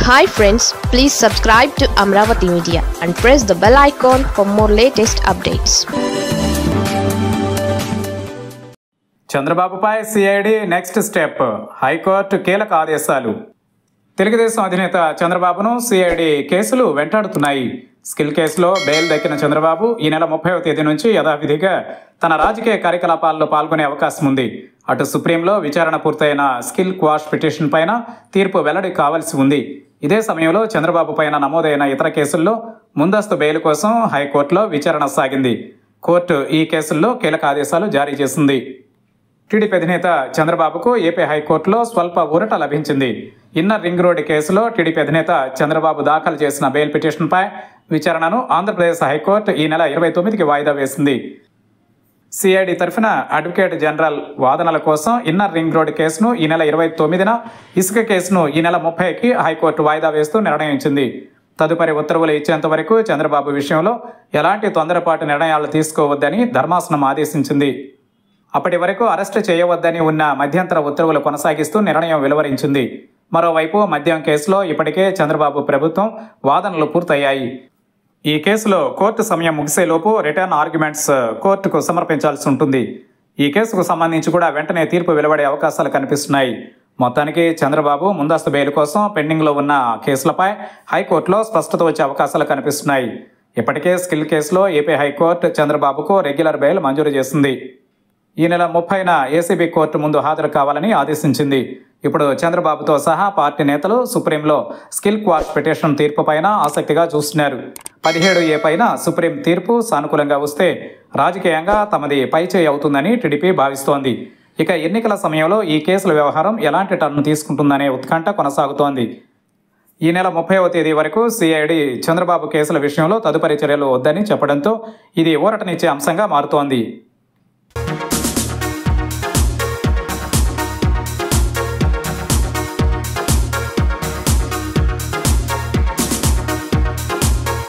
hi friends please subscribe to Amaravati media and press the bell icon for more latest updates చంద్రబాబుపై CID next step high court కీలక ఆదేశాలు తెలుగుదేశం అధినేత చంద్రబాబును CID కేసులు వెంటాడుతున్నాయి skill కేసులో బెయిల్ దక్కిన చంద్రబాబు ఈ నెల ముప్పైవ తేదీ నుంచి యథావిధిగా తన రాజకీయ కార్యకలాపాల్లో పాల్గొనే అవకాశం ఉంది అటు సుప్రీంలో విచారణ పూర్తయిన స్కిల్ క్వాష్ పిటిషన్ పైన తీర్పు వెల్లడి కావాల్సి ఉంది ఇదే సమయంలో చంద్రబాబు పైన నమోదైన ఇతర కేసుల్లో ముందస్తు బెయిల్ కోసం హైకోర్టులో విచారణ సాగింది కోర్టు ఈ కేసుల్లో కీలక ఆదేశాలు జారీ చేసింది టీడీపీ అధినేత చంద్రబాబుకు ఏపీ హైకోర్టులో స్వల్ప ఊరట లభించింది ఇన్నర్ రింగ్ రోడ్డు కేసులో టీడీపీ అధినేత చంద్రబాబు దాఖలు చేసిన బెయిల్ పిటిషన్పై విచారణను ఆంధ్రప్రదేశ్ హైకోర్టు ఈ నెల ఇరవై తొమ్మిదికి వాయిదా వేసింది సిఐడి తరఫున అడ్వకేట్ జనరల్ వాదనల కోసం ఇన్నర్ రింగ్ రోడ్ కేసును ఈ నెల ఇరవై తొమ్మిదిన ఇసుక కేసును ఈ నెల ముప్పైకి హైకోర్టు వాయిదా వేస్తూ నిర్ణయించింది తదుపరి ఉత్తర్వులు ఇచ్చేంత వరకు చంద్రబాబు విషయంలో ఎలాంటి తొందరపాటు నిర్ణయాలు తీసుకోవద్దని ధర్మాసనం ఆదేశించింది అప్పటి వరకు అరెస్టు చేయవద్దని ఉన్న మధ్యంతర ఉత్తర్వులు కొనసాగిస్తూ నిర్ణయం వెలువరించింది మరోవైపు మద్యం కేసులో ఇప్పటికే చంద్రబాబు ప్రభుత్వం వాదనలు పూర్తయ్యాయి ఈ కేసులో కోర్టు సమయం ముగిసేలోపు రిటర్న్ ఆర్గ్యుమెంట్స్ కోర్టుకు సమర్పించాల్సి ఉంటుంది ఈ కేసుకు సంబంధించి కూడా వెంటనే తీర్పు వెలువడే అవకాశాలు కనిపిస్తున్నాయి మొత్తానికి చంద్రబాబు ముందస్తు బెయిల్ కోసం పెండింగ్లో ఉన్న కేసులపై హైకోర్టులో స్పష్టత వచ్చే అవకాశాలు కనిపిస్తున్నాయి ఇప్పటికే స్కిల్ కేసులో ఏపీ హైకోర్టు చంద్రబాబుకు రెగ్యులర్ బెయిల్ మంజూరు చేసింది ఈ నెల ముప్పైన ఏసీబీ కోర్టు ముందు హాజరు కావాలని ఆదేశించింది ఇప్పుడు చంద్రబాబుతో సహా పార్టీ నేతలు సుప్రీంలో స్కిల్ క్వాష్ పిటిషన్ తీర్పు పైన ఆసక్తిగా చూస్తున్నారు పదిహేడు ఏ పైన సుప్రీం తీర్పు సానుకూలంగా వస్తే రాజకీయంగా తమది పైచేయి అవుతుందని టీడీపీ భావిస్తోంది ఇక ఎన్నికల సమయంలో ఈ కేసుల వ్యవహారం ఎలాంటి టర్న్ తీసుకుంటుందనే ఉత్కంఠ కొనసాగుతోంది ఈ నెల ముప్పైవ తేదీ వరకు సిఐడి చంద్రబాబు కేసుల విషయంలో తదుపరి చర్యలు వద్దని చెప్పడంతో ఇది ఊరటనిచ్చే అంశంగా మారుతోంది